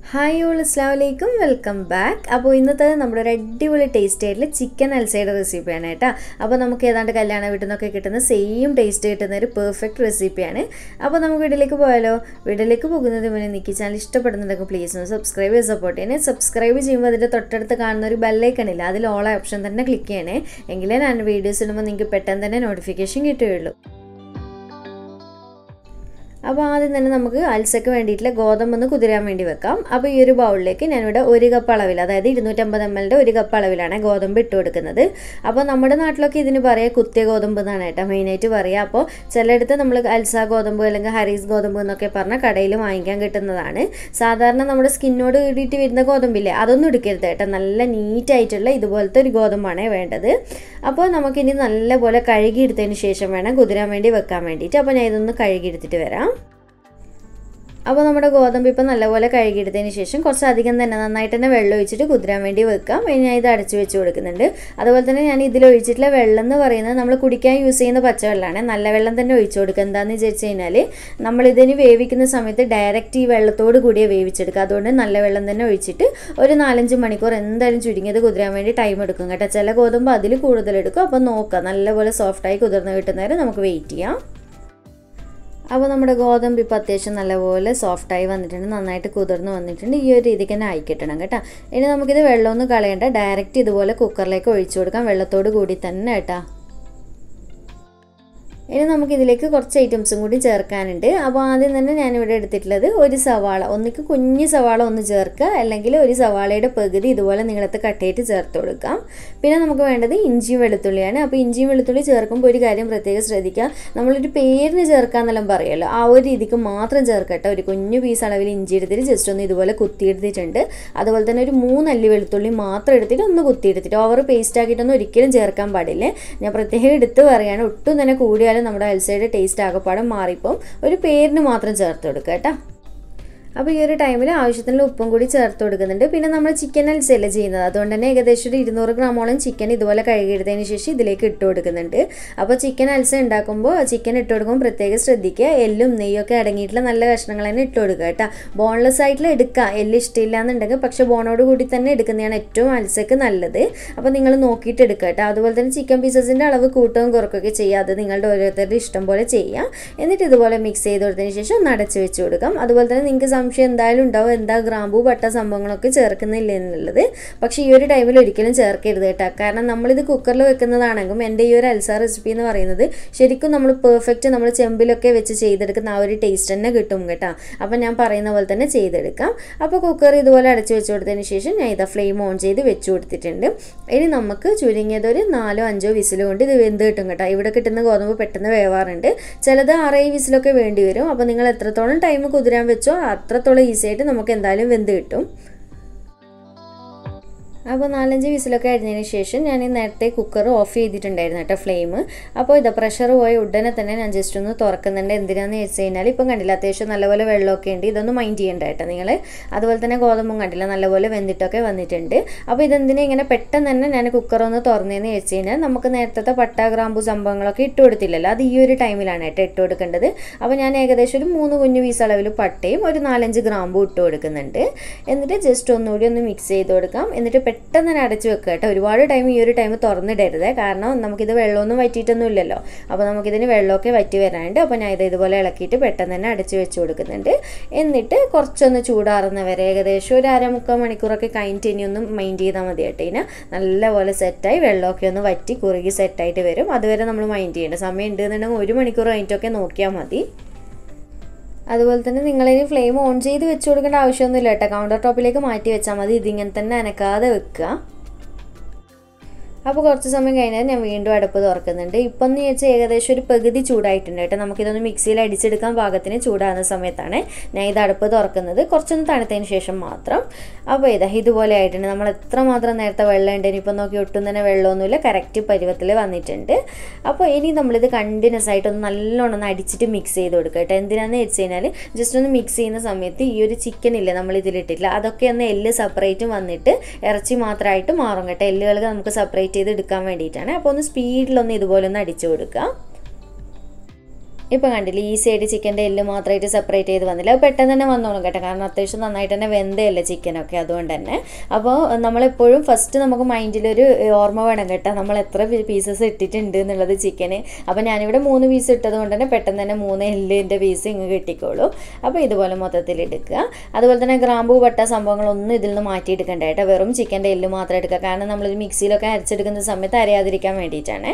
hi all അസ്ലാം വലൈക്കും welcome back അപ്പോൾ ഇന്നത്തെ നമ്മുടെ ഒരു അടിപൊളി ടേസ്റ്റ് ആയിട്ടുള്ള ചിക്കൻ അൽസയുടെ റെസിപ്പിയാണ് കേട്ടോ അപ്പോൾ നമുക്ക് ഏതാണ്ട് കല്യാണ വീട്ടിൽ നിന്നൊക്കെ കിട്ടുന്ന സെയിം ടേസ്റ്റ് കിട്ടുന്ന ഒരു പെർഫെക്റ്റ് റെസിപ്പിയാണ് അപ്പോൾ നമുക്ക് വീട്ടിലേക്ക് പോയാലോ വീട്ടിലേക്ക് പോകുന്നതിന് മുന്നേ നിൽക്കി ചാനൽ ഇഷ്ടപ്പെടുന്നുണ്ടെങ്കിൽ പ്ലീസ് ഒന്ന് സബ്സ്ക്രൈബ് ചെയ്ത് സപ്പോർട്ട് ചെയ്യണേ സബ്സ്ക്രൈബ് ചെയ്യുമ്പോൾ അതിൻ്റെ തൊട്ടടുത്ത് കാണുന്ന ഒരു ബെല്ലൈക്കൺ ഇല്ല അതിൽ ഓൾ ഓപ്ഷൻ തന്നെ ക്ലിക്ക് ചെയ്യണേ എങ്കിലേ ഞാൻ വീഡിയോസ് ഇടുമ്പോൾ നിങ്ങൾക്ക് പെട്ടെന്ന് തന്നെ നോട്ടിഫിക്കേഷൻ കിട്ടുകയുള്ളൂ അപ്പോൾ ആദ്യം തന്നെ നമുക്ക് അൽസയ്ക്ക് വേണ്ടിയിട്ടുള്ള ഗോതമ്പ് കുതിരാൻ വേണ്ടി വെക്കാം അപ്പോൾ ഈ ഒരു ബൗളിലേക്ക് ഞാനിവിടെ ഒരു കപ്പ് അളവിൽ അതായത് ഇരുന്നൂറ്റമ്പത് എം എല്ലിൻ്റെ ഒരു കപ്പ് അളവിലാണ് ഗോതമ്പ് ഇട്ട് കൊടുക്കുന്നത് അപ്പോൾ നമ്മുടെ നാട്ടിലൊക്കെ ഇതിന് പറയുക കുത്തിയ ഗോതമ്പ് എന്നാണ് കേട്ടോ മെയിനായിട്ട് പറയുക അപ്പോൾ ചിലയിടത്ത് നമ്മൾ അൽസ ഗോതമ്പ് അല്ലെങ്കിൽ ഹരീസ് ഗോതമ്പ് എന്നൊക്കെ പറഞ്ഞാൽ കടയിൽ വാങ്ങിക്കാൻ കിട്ടുന്നതാണ് സാധാരണ നമ്മുടെ സ്കിന്നോട് കൂടിയിട്ട് വരുന്ന ഗോതമ്പില്ലേ അതൊന്നും എടുക്കരുത് കേട്ടോ നല്ല നീറ്റായിട്ടുള്ള ഇതുപോലത്തെ ഒരു ഗോതമ്പാണ് വേണ്ടത് അപ്പോൾ നമുക്കിനി നല്ലപോലെ കഴുകിയെടുത്തതിന് ശേഷം വേണം കുതിരാൻ വേണ്ടി വെക്കാൻ വേണ്ടിയിട്ട് അപ്പോൾ ഞാൻ ഇതൊന്ന് കഴുകിയെടുത്തിട്ട് വരാം അപ്പോൾ നമ്മുടെ ഗോതമ്പ് ഇപ്പം നല്ലപോലെ കഴുകിയെടുത്തതിന് ശേഷം കുറച്ച് അധികം തന്നെ നന്നായിട്ട് തന്നെ വെള്ളം ഒഴിച്ചിട്ട് കുതിരാൻ വേണ്ടി വെക്കാം ഇനി ഞാൻ ഇത് അടച്ചു വെച്ച് കൊടുക്കുന്നുണ്ട് അതുപോലെ തന്നെ ഞാൻ ഇതിൽ ഒഴിച്ചിട്ടുള്ള വെള്ളം എന്ന് പറയുന്നത് നമ്മൾ കുടിക്കാൻ യൂസ് ചെയ്യുന്ന പച്ചവെള്ളമാണ് നല്ല വെള്ളം തന്നെ ഒഴിച്ചു കൊടുക്കുക എന്താണെന്ന് വിചാരിച്ചു കഴിഞ്ഞാൽ നമ്മളിതിന് വേവിക്കുന്ന സമയത്ത് ഡയറക്റ്റ് ഈ വെള്ളത്തോട് കൂടിയേ വേവിച്ചെടുക്കുക അതുകൊണ്ട് നല്ല വെള്ളം തന്നെ ഒഴിച്ചിട്ട് ഒരു നാലഞ്ച് മണിക്കൂർ എന്തായാലും ചുരുങ്ങിയത് കുതിരാൻ വേണ്ടി ടൈം എടുക്കും കേട്ടോ ചില ഗോതമ്പ് അതിൽ കൂടുതൽ എടുക്കും അപ്പോൾ നോക്കുക നല്ലപോലെ സോഫ്റ്റായി കുതിർന്ന് കിട്ടുന്നവരെ നമുക്ക് വെയിറ്റ് ചെയ്യാം അപ്പോൾ നമ്മുടെ ഗോതമ്പ് ഇപ്പോൾ അത്യാവശ്യം നല്ലപോലെ സോഫ്റ്റായി വന്നിട്ടുണ്ട് നന്നായിട്ട് കുതിർന്ന് വന്നിട്ടുണ്ട് ഈ ഒരു രീതിക്ക് തന്നെ ആയി കിട്ടണം കേട്ടോ ഇനി നമുക്കിത് വെള്ളമൊന്നും കളയണ്ട ഡയറക്റ്റ് ഇതുപോലെ കുക്കറിലേക്ക് ഒഴിച്ചു കൊടുക്കാം വെള്ളത്തോട് കൂടി തന്നെ കേട്ടോ ഇനി നമുക്കിതിലേക്ക് കുറച്ച് ഐറ്റംസും കൂടി ചേർക്കാനുണ്ട് അപ്പോൾ ആദ്യം തന്നെ ഞാനിവിടെ എടുത്തിട്ടുള്ളത് ഒരു സവാള ഒന്നിക്ക് കുഞ്ഞ് സവാള ഒന്ന് ചേർക്കുക അല്ലെങ്കിൽ ഒരു സവാളയുടെ പകുതി ഇതുപോലെ നീളത്ത് കട്ടയിട്ട് ചേർത്ത് കൊടുക്കാം പിന്നെ നമുക്ക് വേണ്ടത് ഇഞ്ചിയും വെളുത്തുള്ളിയാണ് അപ്പോൾ ഇഞ്ചിയും വെളുത്തുള്ളി ചേർക്കുമ്പോൾ ഒരു കാര്യം പ്രത്യേകം ശ്രദ്ധിക്കുക നമ്മളൊരു പേരിന് ചേർക്കാന്നെല്ലാം പറയുമല്ലോ ആ ഒരു രീതിക്ക് മാത്രം ചേർക്കട്ടെ ഒരു കുഞ്ഞു പീസ് അളവിൽ ഇഞ്ചി എടുത്തിട്ട് ജസ്റ്റ് ഒന്ന് ഇതുപോലെ കുത്തിയെടുത്തിട്ടുണ്ട് അതുപോലെ തന്നെ ഒരു മൂന്നല്ലി വെളുത്തുള്ളി മാത്രം എടുത്തിട്ട് ഒന്ന് കുത്തിയെടുത്തിട്ട് ഓവർ പേസ്റ്റ് ആക്കിയിട്ടൊന്നും ഒരിക്കലും ചേർക്കാൻ പാടില്ല ഞാൻ പ്രത്യേകം എടുത്ത് പറയുകയാണ് ഒട്ടും തന്നെ കൂടിയാൽ നമ്മുടെ അൽസയുടെ ടേസ്റ്റ് ആകപ്പാടും മാറിപ്പം ഒരു പേരിന് മാത്രം ചേർത്ത് കൊടുക്കുക കേട്ടോ അപ്പോൾ ഈ ഒരു ടൈമിൽ ആവശ്യത്തിനുള്ള ഉപ്പും കൂടി ചേർത്ത് കൊടുക്കുന്നുണ്ട് പിന്നെ നമ്മൾ ചിക്കൻ അൽസയല്ല ചെയ്യുന്നത് അതുകൊണ്ട് തന്നെ ഏകദേശം ഒരു ഇരുന്നൂറ് ഗ്രാമോളം ചിക്കൻ ഇതുപോലെ കഴുകിയെടുത്തതിന് ശേഷം ഇതിലേക്ക് ഇട്ട് കൊടുക്കുന്നുണ്ട് അപ്പോൾ ചിക്കൻ അൽസ ഉണ്ടാക്കുമ്പോൾ ചിക്കൻ ഇട്ട് കൊടുക്കുമ്പോൾ പ്രത്യേകം ശ്രദ്ധിക്കുക എല്ലും നെയ്യൊക്കെ അടങ്ങിയിട്ടുള്ള നല്ല കഷ്ണങ്ങൾ തന്നെ ഇട്ട് കൊടുക്കുക കേട്ടോ ബോൺലെസ് ആയിട്ടുള്ള എടുക്കുക എല്ല് ഇഷ്ടമില്ല എന്നുണ്ടെങ്കിൽ പക്ഷേ ബോണോട് കൂടി തന്നെ എടുക്കുന്നതാണ് ഏറ്റവും അൽസയ്ക്ക് നല്ലത് അപ്പോൾ നിങ്ങൾ നോക്കിയിട്ട് എടുക്കുക കേട്ടോ അതുപോലെ തന്നെ ചിക്കൻ പീസസിൻ്റെ അളവ് കൂട്ടവും കുറക്കുകയൊക്കെ ചെയ്യുക അത് നിങ്ങളുടെ ഓരോരുത്തരുടെ ഇഷ്ടം പോലെ ചെയ്യാം എന്നിട്ട് ഇതുപോലെ മിക്സ് ചെയ്ത് കൊടുത്തതിന് ശേഷം ഒന്ന് അടച്ച് വെച്ച് കൊടുക്കാം അതുപോലെ തന്നെ നിങ്ങൾക്ക് സംശയം എന്തായാലും ഉണ്ടാവും എന്താ ഗ്രാമ്പൂ പട്ട സംഭവങ്ങളൊക്കെ ചേർക്കുന്നില്ല എന്നുള്ളത് പക്ഷേ ഈ ഒരു ടൈമിൽ ഒരിക്കലും ചേർക്കരുത് കേട്ടോ കാരണം നമ്മളിത് കുക്കറിൽ വെക്കുന്നതാണെങ്കിലും എൻ്റെ ഈ ഒരു അൽസ റെസിപ്പി എന്ന് പറയുന്നത് ശരിക്കും നമ്മൾ പെർഫെക്റ്റ് നമ്മൾ ചെമ്പിലൊക്കെ വെച്ച് ചെയ്തെടുക്കുന്ന ആ ഒരു ടേസ്റ്റ് തന്നെ കിട്ടും കേട്ടോ അപ്പം ഞാൻ പറയുന്ന പോലെ തന്നെ ചെയ്തെടുക്കാം അപ്പോൾ കുക്കർ ഇതുപോലെ അടച്ചു വെച്ച് കൊടുത്തതിന് ശേഷം ഞാൻ ഇതാ ഫ്ലെയിം ഓൺ ചെയ്ത് വെച്ച് കൊടുത്തിട്ടുണ്ട് ഇനി നമുക്ക് ചുരുങ്ങിയതൊരു നാലോ അഞ്ചോ വിസിൽ കൊണ്ട് ഇത് വെന്ത് കിട്ടും കേട്ടോ ഇവിടെ കിട്ടുന്ന ഗോതമ്പ് പെട്ടെന്ന് വേവാറുണ്ട് ചിലത് ആറേഴ് വിസിലൊക്കെ വേണ്ടി വരും അപ്പോൾ നിങ്ങൾ എത്രത്തോളം ടൈം കുതിരാൻ വെച്ചോ അത്രത്തോളം ഈസി ആയിട്ട് നമുക്ക് എന്തായാലും വെന്ത് കിട്ടും അപ്പോൾ നാലഞ്ച് വിസിലൊക്കെ ആയിരുന്നതിന് ശേഷം ഞാൻ നേരത്തെ കുക്കർ ഓഫ് ചെയ്തിട്ടുണ്ടായിരുന്നു കേട്ടോ ഫ്ലെയിം അപ്പോൾ ഇതാ പ്രഷർ പോയ ഉടനെ തന്നെ ഞാൻ ജസ്റ്റ് ഒന്ന് തുറക്കുന്നുണ്ട് എന്തിനാന്ന് വെച്ച് കഴിഞ്ഞാൽ ഇപ്പം കണ്ടില്ല അത്യാവശ്യം നല്ലപോലെ വെള്ളമൊക്കെ ഉണ്ട് ഇതൊന്നും മൈൻഡ് ചെയ്യണ്ട കേട്ടോ നിങ്ങൾ അതുപോലെ തന്നെ ഗോതമ്പും കണ്ടില്ല നല്ലപോലെ വെന്തിട്ടൊക്കെ വന്നിട്ടുണ്ട് അപ്പോൾ ഇതെന്തിനാ ഇങ്ങനെ പെട്ടെന്ന് തന്നെ ഞാൻ കുക്കർ ഒന്ന് തുറന്നതെന്ന് വെച്ച് കഴിഞ്ഞാൽ നമുക്ക് നേരത്തെ പട്ട ഗ്രാമ്പു സംഭവങ്ങളൊക്കെ ഇട്ട് കൊടുത്തില്ലല്ലോ അത് ഈ ഒരു ടൈമിലാണ് കേട്ടോ ഇട്ട് കൊടുക്കേണ്ടത് അപ്പോൾ ഞാൻ ഏകദേശം ഒരു മൂന്ന് കുഞ്ഞു പീസ് അളവിൽ പട്ടയും ഒരു നാലഞ്ച് ഗ്രാമ്പും ഇട്ട് കൊടുക്കുന്നുണ്ട് എന്നിട്ട് ജസ്റ്റ് ഒന്നുകൂടി ഒന്ന് മിക്സ് ചെയ്ത് കൊടുക്കാം എന്നിട്ട് പെട്ടെന്ന് തന്നെ അടച്ചു വെക്കുക കേട്ടോ ഒരുപാട് ടൈം ഈ ഒരു ടൈം തുറന്നിടരുത് കാരണം നമുക്കിത് വെള്ളമൊന്നും വറ്റിയിട്ടൊന്നും ഇല്ലല്ലോ അപ്പോൾ നമുക്കിതിന് വെള്ളമൊക്കെ വറ്റി വരാനുണ്ട് അപ്പോൾ ഞാൻ ഇത് ഇതുപോലെ ഇളക്കിയിട്ട് പെട്ടെന്ന് തന്നെ അടച്ചു വെച്ച് കൊടുക്കുന്നുണ്ട് എന്നിട്ട് കുറച്ചൊന്ന് ചൂടാറുന്നവരെ ഏകദേശം ഒരു അരമുക്കാൽ മണിക്കൂറൊക്കെ കഴിഞ്ഞിട്ട് ഇനി ഒന്ന് മൈൻഡ് ചെയ്താൽ മതി കേട്ടോ ഇതിന് നല്ലപോലെ സെറ്റായി വെള്ളമൊക്കെ ഒന്ന് വറ്റി കുറുകി സെറ്റായിട്ട് വരും അതുവരെ നമ്മൾ മൈൻഡ് ചെയ്യേണ്ട സമയം ഉണ്ട് എന്നുണ്ടെങ്കിൽ ഒരു മണിക്കൂർ കഴിഞ്ഞിട്ടൊക്കെ നോക്കിയാൽ മതി അതുപോലെ തന്നെ നിങ്ങളിനി ഫ്ലെയിം ഓൺ ചെയ്ത് വെച്ച് കൊടുക്കേണ്ട ആവശ്യമൊന്നുമില്ല കേട്ടോ കൗണ്ടർ ടോപ്പിലേക്ക് മാറ്റി വെച്ചാൽ മതി ഇതിങ്ങനെ തന്നെ അനക്കാതെ വെക്കുക അപ്പോൾ കുറച്ച് സമയം കഴിഞ്ഞാൽ ഞാൻ വീണ്ടും അടുപ്പ് തുറക്കുന്നുണ്ട് ഇപ്പം എന്ന് വെച്ചാൽ ഏകദേശം ഒരു പകുതി ചൂടായിട്ടുണ്ട് കേട്ടോ നമുക്കിതൊന്ന് മിക്സിയിൽ അടിച്ചെടുക്കാൻ പാകത്തിന് ചൂടാകുന്ന സമയത്താണ് ഞാൻ ഇത് അടുപ്പ് തുറക്കുന്നത് കുറച്ചൊന്ന് തണുത്തതിന് ശേഷം മാത്രം അപ്പോൾ ഇതാ ഇതുപോലെ ആയിട്ടുണ്ട് നമ്മൾ എത്രമാത്രം നേരത്തെ വെള്ളം ഉണ്ട് ഇനിയിപ്പോൾ നോക്കി ഒട്ടും തന്നെ വെള്ളമൊന്നുമില്ല കറക്റ്റ് പരുവത്തിൽ വന്നിട്ടുണ്ട് അപ്പോൾ ഇനി നമ്മളിത് കണ്ടിന്യൂസ് ആയിട്ട് ഒന്ന് നല്ലോണം ഒന്ന് അടിച്ചിട്ട് മിക്സ് ചെയ്ത് കൊടുക്കുക കേട്ടോ എന്തിനാന്ന് വെച്ച് കഴിഞ്ഞാൽ ജസ്റ്റ് ഒന്ന് മിക്സ് ചെയ്യുന്ന സമയത്ത് ഈ ഒരു ചിക്കൻ ഇല്ലേ നമ്മൾ ഇതിലിട്ടിട്ടില്ല അതൊക്കെ ഒന്ന് എല്ല് സെപ്പറേറ്റും വന്നിട്ട് ഇറച്ചി മാത്രമായിട്ട് മാറും കേട്ടോ എല്ലുകൾ നമുക്ക് സെപ്പറേറ്റ് ചെയ്ത് എടുക്കാൻ വേണ്ടിയിട്ടാണ് അപ്പോൾ ഒന്ന് സ്പീഡിലൊന്ന് ഇതുപോലെ ഒന്ന് അടിച്ചു കൊടുക്കുക ഇപ്പോൾ കണ്ടില്ലേ ഈ സൈഡ് ചിക്കൻ്റെ എല്ല് മാത്രമായിട്ട് സെപ്പറേറ്റ് ചെയ്ത് വന്നില്ല അത് പെട്ടെന്ന് തന്നെ വന്നോളും കേട്ടോ കാരണം അത്യാവശ്യം നന്നായിട്ട് തന്നെ വെന്തയല്ലേ ചിക്കനൊക്കെ അതുകൊണ്ട് തന്നെ അപ്പോൾ നമ്മളെപ്പോഴും ഫസ്റ്റ് നമുക്ക് മൈൻഡിലൊരു ഓർമ്മ വേണം കേട്ടോ നമ്മൾ എത്ര പീസസ് ഇട്ടിട്ടുണ്ട് എന്നുള്ളത് ചിക്കന് അപ്പോൾ ഞാനിവിടെ മൂന്ന് പീസ് ഇട്ടത് കൊണ്ട് തന്നെ പെട്ടെന്ന് തന്നെ മൂന്ന് എല്ലിൻ്റെ പീസ് ഇങ്ങ് കിട്ടിക്കോളും അപ്പോൾ ഇതുപോലെ മൊത്തത്തിൽ എടുക്കുക അതുപോലെ തന്നെ ഗ്രാമ്പൂ പട്ട സംഭവങ്ങളൊന്നും ഇതിൽ നിന്ന് മാറ്റിയെടുക്കണ്ട കേട്ടോ വെറും ചിക്കൻ്റെ എല്ല് മാത്രം എടുക്കുക കാരണം നമ്മൾ മിക്സിയിലൊക്കെ അരച്ചെടുക്കുന്ന സമയത്ത് അരയാതിരിക്കാൻ വേണ്ടിയിട്ടാണ്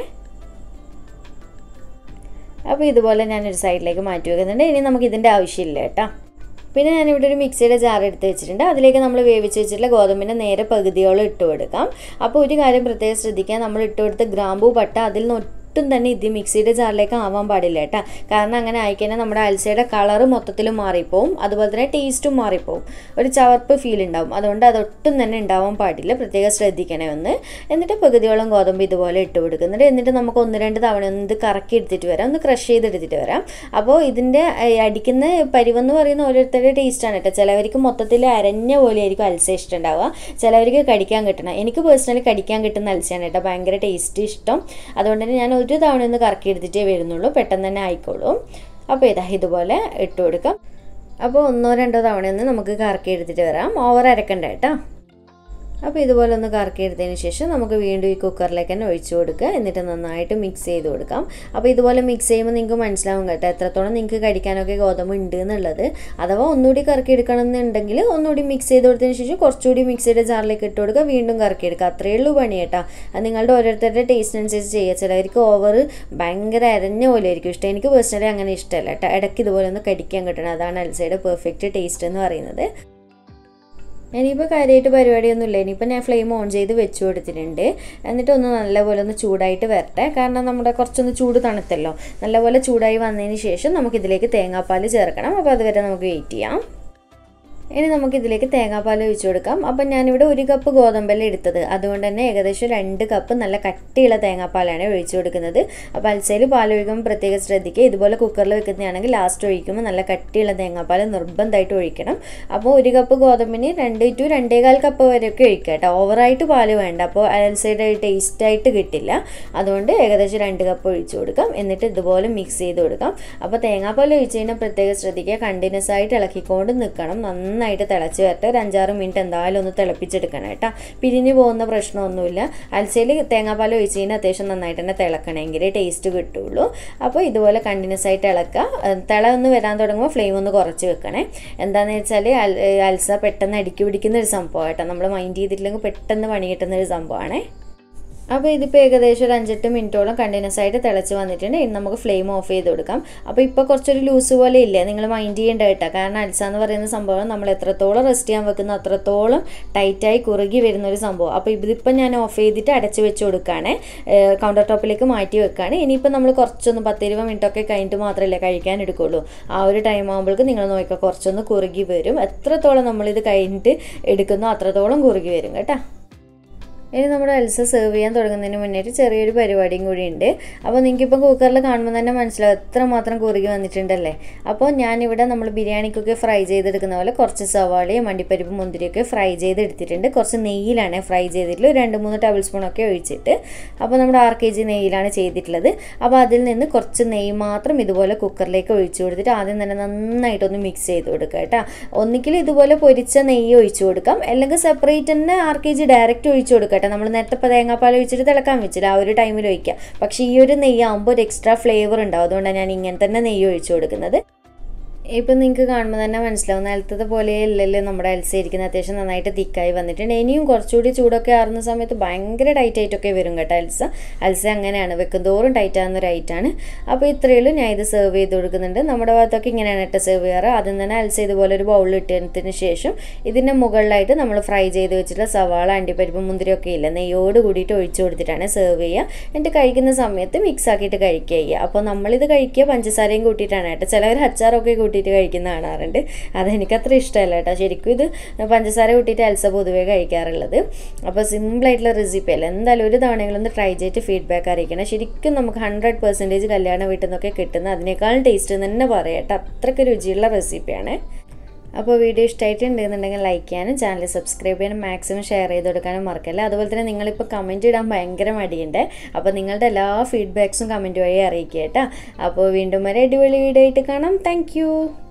അപ്പോൾ ഇതുപോലെ ഞാനൊരു സൈഡിലേക്ക് മാറ്റി വെക്കുന്നുണ്ട് ഇനി നമുക്ക് ഇതിൻ്റെ ആവശ്യമില്ല കേട്ടോ പിന്നെ ഞാനിവിടെ ഒരു മിക്സിയുടെ ജാർ എടുത്ത് വെച്ചിട്ടുണ്ട് അതിലേക്ക് നമ്മൾ വേവിച്ച് വെച്ചിട്ടുള്ള ഗോതമ്പിൻ്റെ നേരെ പകുതിയോളം ഇട്ട് കൊടുക്കാം അപ്പോൾ ഒരു കാര്യം പ്രത്യേകം ശ്രദ്ധിക്കുക നമ്മൾ ഇട്ട് കൊടുത്ത ഗ്രാമ്പൂ പട്ട അതിൽ നിന്ന് ഒട്ടും തന്നെ ഇത് മിക്സിയുടെ ജാറിലേക്ക് ആവാൻ പാടില്ല കേട്ടോ കാരണം അങ്ങനെ ആയിക്കഴിഞ്ഞാൽ നമ്മുടെ അൽസയുടെ കളറ് മൊത്തത്തിൽ മാറിപ്പോവും അതുപോലെ തന്നെ ടേസ്റ്റും മാറിപ്പോവും ഒരു ചവർപ്പ് ഫീൽ ഉണ്ടാവും അതുകൊണ്ട് അതൊട്ടും തന്നെ ഉണ്ടാവാൻ പാടില്ല പ്രത്യേകം ശ്രദ്ധിക്കണേ ഒന്ന് എന്നിട്ട് പകുതിയോളം ഗോതമ്പ് ഇതുപോലെ ഇട്ട് കൊടുക്കുന്നുണ്ട് എന്നിട്ട് നമുക്ക് ഒന്ന് രണ്ട് തവണ ഒന്ന് ഇത് കറക്കി എടുത്തിട്ട് വരാം ഒന്ന് ക്രഷ് ചെയ്തെടുത്തിട്ട് വരാം അപ്പോൾ ഇതിൻ്റെ ഏഹ്, അടിക്കുന്ന പരിവെന്ന് പറയുന്ന ഓരോരുത്തരുടെ ടേസ്റ്റാണ് കേട്ടോ ചിലവർക്ക് മൊത്തത്തിൽ അരഞ്ഞ പോലെ ആയിരിക്കും അൽസ ഇഷ്ടമുണ്ടാവുക ചിലവർക്ക് കടിക്കാൻ കിട്ടണം എനിക്ക് പേഴ്സണലി കടിക്കാൻ കിട്ടുന്ന അൽസയാണ് കേട്ടോ ഭയങ്കര ടേസ്റ്റ് ഇഷ്ടം അതുകൊണ്ട് തന്നെ ഞാൻ ഒരു തവണ ഒന്ന് കറക്കി എടുത്തിട്ടേ വരുന്നുള്ളൂ പെട്ടെന്ന് തന്നെ ആയിക്കോളും അപ്പോൾ ഇതാ ഇതുപോലെ ഇട്ട് കൊടുക്കാം അപ്പോൾ ഒന്നോ രണ്ടോ തവണ ഒന്ന് നമുക്ക് കറക്കി എടുത്തിട്ട് വരാം ഓവർ അരക്കണ്ട കേട്ടോ അപ്പോൾ ഇതുപോലെ ഒന്ന് കറക്കി എടുത്തതിന് ശേഷം നമുക്ക് വീണ്ടും ഈ കുക്കറിലേക്ക് തന്നെ ഒഴിച്ചു കൊടുക്കുക എന്നിട്ട് നന്നായിട്ട് മിക്സ് ചെയ്ത് കൊടുക്കാം അപ്പോൾ ഇതുപോലെ മിക്സ് ചെയ്യുമ്പോൾ നിങ്ങൾക്ക് മനസ്സിലാവും കേട്ടോ എത്രത്തോളം നിങ്ങൾക്ക് കഴിക്കാനൊക്കെ ഗോതമ്പ് ഉണ്ട് എന്നുള്ളത് അഥവാ ഒന്നുകൂടി കറക്കി എടുക്കണം എന്നുണ്ടെങ്കിൽ ഒന്നുകൂടി മിക്സ് ചെയ്ത് കൊടുത്തതിന് ശേഷം കുറച്ചുകൂടി മിക്സിയുടെ ജാറിലേക്ക് ഇട്ട് കൊടുക്കുക വീണ്ടും കറക്കി എടുക്കുക അത്രയേ ഉള്ളൂ പണി കേട്ടോ അത് നിങ്ങളുടെ ഓരോരുത്തരുടെ ടേസ്റ്റിനനുസരിച്ച് ചെയ്യുക ചിലവർക്ക് ഓവർ ഭയങ്കര അരഞ്ഞ പോലെ ആയിരിക്കും ഇഷ്ടം എനിക്ക് പേഴ്സണലി അങ്ങനെ ഇഷ്ടമല്ല കേട്ടോ ഇടയ്ക്ക് ഇതുപോലെ ഒന്ന് കടിക്കാൻ കിട്ടണം അതാണ് അൽസയുടെ പെർഫെക്റ്റ് ടേസ്റ്റ് എന്ന് പറയുന്നത് ഇനിയിപ്പോൾ കാര്യമായിട്ട് പരിപാടിയൊന്നുമില്ല ഇനിയിപ്പോൾ ഞാൻ ഫ്ലെയിം ഓൺ ചെയ്ത് വെച്ച് കൊടുത്തിട്ടുണ്ട് എന്നിട്ട് ഒന്ന് നല്ലപോലെ ഒന്ന് ചൂടായിട്ട് വരട്ടെ കാരണം നമ്മുടെ കുറച്ചൊന്ന് ചൂട് തണുത്തല്ലോ നല്ലപോലെ ചൂടായി വന്നതിന് ശേഷം നമുക്കിതിലേക്ക് തേങ്ങാപ്പാൽ ചേർക്കണം അപ്പോൾ അതുവരെ നമുക്ക് വെയിറ്റ് ചെയ്യാം ഇനി നമുക്ക് ഇതിലേക്ക് തേങ്ങാപ്പാൽ ഒഴിച്ചു കൊടുക്കാം അപ്പം ഞാനിവിടെ ഒരു കപ്പ് ഗോതമ്പല്ല എടുത്തത് അതുകൊണ്ട് തന്നെ ഏകദേശം രണ്ട് കപ്പ് നല്ല കട്ടിയുള്ള തേങ്ങാപ്പാലാണ് ഒഴിച്ചു കൊടുക്കുന്നത് അപ്പോൾ അൽസയിൽ പാൽ ഒഴിക്കുമ്പോൾ പ്രത്യേകം ശ്രദ്ധിക്കുക ഇതുപോലെ കുക്കറിൽ വെക്കുന്നതാണെങ്കിൽ ലാസ്റ്റ് ഒഴിക്കുമ്പോൾ നല്ല കട്ടിയുള്ള തേങ്ങാപ്പാൽ നിർബന്ധമായിട്ട് ഒഴിക്കണം അപ്പോൾ ഒരു കപ്പ് ഗോതമ്പിന് രണ്ട് ടു രണ്ടേകാൽ കപ്പ് വരെയൊക്കെ ഒഴിക്കുക കേട്ടോ ഓവറായിട്ട് പാൽ വേണ്ട അപ്പോൾ അൽസയുടെ ടേസ്റ്റായിട്ട് കിട്ടില്ല അതുകൊണ്ട് ഏകദേശം രണ്ട് കപ്പ് ഒഴിച്ചു കൊടുക്കാം എന്നിട്ട് ഇതുപോലെ മിക്സ് ചെയ്ത് കൊടുക്കാം അപ്പോൾ തേങ്ങാപ്പാൽ ഒഴിച്ച് കഴിഞ്ഞാൽ പ്രത്യേകം ശ്രദ്ധിക്കുക കണ്ടിന്യൂസ് ആയിട്ട് ഇളക്കിക്കൊണ്ട് നിൽക്കണം നന്നായിട്ട് തിളച്ച് വരട്ടെ ഒരു അഞ്ചാറ് മിനിറ്റ് എന്തായാലും ഒന്ന് തിളപ്പിച്ചെടുക്കണം കേട്ടോ പിരിഞ്ഞു പോകുന്ന പ്രശ്നമൊന്നുമില്ല അൽസയിൽ തേങ്ങാപ്പാൽ ഒഴിച്ച് കഴിഞ്ഞാൽ അത്യാവശ്യം നന്നായിട്ട് തന്നെ തിളക്കണമെങ്കിലേ ടേസ്റ്റ് കിട്ടുള്ളൂ അപ്പോൾ ഇതുപോലെ കണ്ടിന്യൂസ് ആയിട്ട് ഇളക്കുക ഏഹ് തിള ഒന്ന് വരാൻ തുടങ്ങുമ്പോൾ ഫ്ലെയിം ഒന്ന് കുറച്ച് വെക്കണേ എന്താണെന്ന് വെച്ചാൽ അൽ അൽസ പെട്ടെന്ന് അടുക്കി പിടിക്കുന്ന ഒരു സംഭവം കേട്ടോ നമ്മൾ മൈൻഡ് ചെയ്തിട്ടില്ലെങ്കിൽ പെട്ടെന്ന് പണി കിട്ടുന്ന ഒരു സംഭവമാണേ അപ്പോൾ ഇതിപ്പോൾ ഏകദേശം ഒരു അഞ്ചെട്ട് മിനിറ്റോളം കണ്ടിന്യൂസ് ആയിട്ട് തിളച്ച് വന്നിട്ടുണ്ട് ഇനി നമുക്ക് ഫ്ലെയിം ഓഫ് ചെയ്ത് കൊടുക്കാം അപ്പോൾ ഇപ്പോൾ കുറച്ചൊരു ലൂസ് പോലെ ഇല്ലേ നിങ്ങൾ മൈൻഡ് ചെയ്യേണ്ട കേട്ടോ കാരണം അൽസ എന്ന് പറയുന്ന സംഭവം നമ്മൾ എത്രത്തോളം റെസ്റ്റ് ചെയ്യാൻ വെക്കുന്ന അത്രത്തോളം ടൈറ്റായി കുറുകി വരുന്ന ഒരു സംഭവം അപ്പോൾ ഇതിപ്പോൾ ഞാൻ ഓഫ് ചെയ്തിട്ട് അടച്ച് വെച്ച് കൊടുക്കുകയാണ് കൗണ്ടർ ടോപ്പിലേക്ക് മാറ്റി വെക്കുകയാണ് ഇനിയിപ്പോൾ നമ്മൾ കുറച്ചൊന്ന് പത്തിരുപത് മിനിറ്റ് ഒക്കെ കഴിഞ്ഞിട്ട് മാത്രമല്ലേ കഴിക്കാൻ എടുക്കുള്ളൂ ആ ഒരു ടൈം ആകുമ്പോഴേക്ക് നിങ്ങൾ നോക്കിയാൽ കുറച്ചൊന്ന് കുറുകി വരും എത്രത്തോളം നമ്മളിത് കഴിഞ്ഞിട്ട് എടുക്കുന്നോ അത്രത്തോളം കുറുകി വരും കേട്ടോ ഇനി നമ്മുടെ അൽസ സെർവ് ചെയ്യാൻ തുടങ്ങുന്നതിന് മുന്നേറ്റ് ചെറിയൊരു പരിപാടിയും കൂടി ഉണ്ട് അപ്പോൾ നിങ്ങൾക്കിപ്പോൾ കുക്കറിൽ കാണുമ്പോൾ തന്നെ മനസ്സിലാവും എത്രമാത്രം കുറുകി വന്നിട്ടുണ്ടല്ലേ അപ്പോൾ ഞാനിവിടെ നമ്മൾ ബിരിയാണിക്കൊക്കെ ഫ്രൈ ചെയ്തെടുക്കുന്ന പോലെ കുറച്ച് സവാളയും അണ്ടിപ്പരിപ്പ് മുന്തിരിയൊക്കെ ഫ്രൈ ചെയ്തെടുത്തിട്ടുണ്ട് കുറച്ച് നെയ്യിലാണ് ഫ്രൈ ചെയ്തിട്ടുള്ളത് ഒരു രണ്ട് മൂന്ന് ടേബിൾ സ്പൂണൊക്കെ ഒഴിച്ചിട്ട് അപ്പോൾ നമ്മുടെ ആറ് കെ ജി നെയ്യിലാണ് ചെയ്തിട്ടുള്ളത് അപ്പോൾ അതിൽ നിന്ന് കുറച്ച് നെയ്യ് മാത്രം ഇതുപോലെ കുക്കറിലേക്ക് ഒഴിച്ചു കൊടുത്തിട്ട് ആദ്യം തന്നെ നന്നായിട്ടൊന്ന് മിക്സ് ചെയ്ത് കൊടുക്കുക കേട്ടോ ഒന്നുകിൽ ഇതുപോലെ പൊരിച്ച നെയ്യ് ഒഴിച്ചു കൊടുക്കാം അല്ലെങ്കിൽ സെപ്പറേറ്റ് തന്നെ ആറ് കെ ജി ഡയറക്റ്റ് ഒഴിച്ചു കൊടുക്കുക കേട്ടോ നമ്മൾ നേരത്തെ ഇപ്പോൾ തേങ്ങാപ്പാൽ ഒഴിച്ചിട്ട് തിളക്കാൻ വെച്ചില്ല ആ ഒരു ടൈമിൽ ഒഴിക്കുക പക്ഷേ ഈ ഒരു നെയ്യ് ആകുമ്പോൾ ഒരു എക്സ്ട്രാ ഫ്ലേവർ ഉണ്ടാവും അതുകൊണ്ടാണ് ഞാൻ ഇങ്ങനെ തന്നെ നെയ്യ് ഒഴിച്ചു കൊടുക്കുന്നത് ഇപ്പം നിങ്ങൾക്ക് കാണുമ്പോൾ തന്നെ മനസ്സിലാവും നിലത്തത് പോലെ അല്ലല്ലോ നമ്മുടെ അൽസ ഇരിക്കുന്നത് അത്യാവശ്യം നന്നായിട്ട് തിക്കായി വന്നിട്ടുണ്ട് ഇനിയും കുറച്ചുകൂടി ചൂടൊക്കെ ആറുന്ന സമയത്ത് ഭയങ്കര ടൈറ്റ് ആയിട്ടൊക്കെ വരും കേട്ടോ അൽസ അൽസ അങ്ങനെയാണ് വെക്കുന്തോറും ടൈറ്റ് ആകുന്ന ഒരു ഐറ്റാണ് അപ്പോൾ ഇത്രയേ ഉള്ളൂ ഞാൻ ഇത് സെർവ് ചെയ്ത് കൊടുക്കുന്നുണ്ട് നമ്മുടെ ഭാഗത്തൊക്കെ ഇങ്ങനെയാണ് കേട്ടോ സെർവ് ചെയ്യാറ് ആദ്യം തന്നെ അൽസ ഇതുപോലെ ഒരു ബൗളിൽ ഇട്ടതിന് ശേഷം ഇതിൻ്റെ മുകളിലായിട്ട് നമ്മൾ ഫ്രൈ ചെയ്ത് വെച്ചിട്ടുള്ള സവാള അണ്ടിപ്പരിപ്പ് മുന്തിരിയൊക്കെ ഇല്ല നെയ്യോട് കൂടിയിട്ട് ഒഴിച്ചു കൊടുത്തിട്ടാണ് സെർവ് ചെയ്യുക എന്നിട്ട് കഴിക്കുന്ന സമയത്ത് മിക്സ് ആക്കിയിട്ട് കഴിക്കുക ചെയ്യുക അപ്പോൾ നമ്മളിത് കഴിക്കുക പഞ്ചസാരയും കൂട്ടിയിട്ടാണ് കേട്ടോ ചിലവർ അച്ചാറൊക്കെ കൂട്ടിയിട്ട് കഴിക്കുന്ന കാണാറുണ്ട് അതെനിക്ക് അത്ര ഇഷ്ടമല്ല കേട്ടോ ശരിക്കും ഇത് പഞ്ചസാര കൂട്ടിയിട്ട് അൽസ പൊതുവേ കഴിക്കാറുള്ളത് അപ്പോൾ സിമ്പിളായിട്ടുള്ള റെസിപ്പി അല്ല എന്തായാലും ഒരു തവണയെങ്കിലും ഒന്ന് ട്രൈ ചെയ്തിട്ട് ഫീഡ്ബാക്ക് അറിയിക്കണം ശരിക്കും നമുക്ക് ഹൺഡ്രഡ് പെർസെൻറ്റേജ് കല്യാണ വീട്ടിൽ നിന്നൊക്കെ കിട്ടുന്ന അതിനേക്കാളും ടേസ്റ്റ് തന്നെ പറയാം കേട്ടോ അത്രയ്ക്ക് രുചിയുള്ള റെസിപ്പിയാണ് അപ്പോൾ വീഡിയോ ഇഷ്ടമായിട്ടുണ്ടെന്നുണ്ടെങ്കിൽ ലൈക്ക് ചെയ്യാനും ചാനൽ സബ്സ്ക്രൈബ് ചെയ്യാനും മാക്സിമം ഷെയർ ചെയ്ത് കൊടുക്കാനും മറക്കല്ല അതുപോലെ തന്നെ നിങ്ങളിപ്പോൾ കമൻറ്റ് ഇടാൻ ഭയങ്കര മടിയുണ്ട് അപ്പോൾ നിങ്ങളുടെ എല്ലാ ഫീഡ്ബാക്സും കമൻറ്റ് വഴി അറിയിക്കുക കേട്ടോ അപ്പോൾ വീണ്ടും ഒരു അടിപൊളി വീഡിയോ ആയിട്ട് കാണാം താങ്ക്